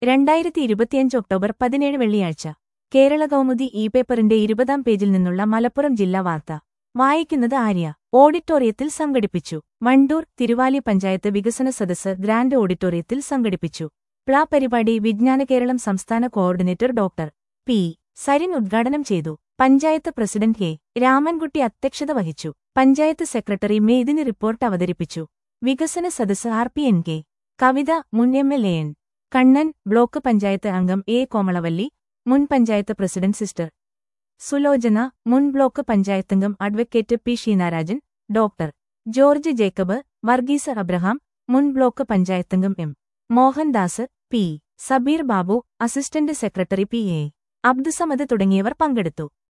രണ്ടായിരത്തി ഇരുപത്തിയഞ്ച് ഒക്ടോബർ പതിനേഴ് വെള്ളിയാഴ്ച കേരള കൗമുദി ഇ പേപ്പറിന്റെ ഇരുപതാം പേജിൽ നിന്നുള്ള മലപ്പുറം ജില്ലാ വാർത്ത വായിക്കുന്നത് ആര്യ ഓഡിറ്റോറിയത്തിൽ സംഘടിപ്പിച്ചു വണ്ടൂർ തിരുവാലി പഞ്ചായത്ത് വികസന സദസ്സ് ഗ്രാൻഡ് ഓഡിറ്റോറിയത്തിൽ സംഘടിപ്പിച്ചു പ്ലാ പരിപാടി വിജ്ഞാന കേരളം സംസ്ഥാന കോർഡിനേറ്റർ ഡോക്ടർ പി സരിൻ ഉദ്ഘാടനം ചെയ്തു പഞ്ചായത്ത് പ്രസിഡന്റ് കെ രാമൻകുട്ടി അധ്യക്ഷത വഹിച്ചു പഞ്ചായത്ത് സെക്രട്ടറി മേദിനി റിപ്പോർട്ട് അവതരിപ്പിച്ചു വികസന സദസ്സ് R P N K Kavitha മുൻ M L A N Kannan block panchayat അംഗം എ കോമളവല്ലി മുൻ പഞ്ചായത്ത് പ്രസിഡന്റ് സിസ്റ്റർ സുലോചന മുൻ ബ്ലോക്ക് പഞ്ചായത്തംഗം advocate P Sheenarajan doctor George Jacob Varghese Abraham മുൻ ബ്ലോക്ക് പഞ്ചായത്തംഗം M Mohandas P Sabeer Babu assistant secretary P A Abdussamad തുടങ്ങിയവർ പങ്കെടുത്തു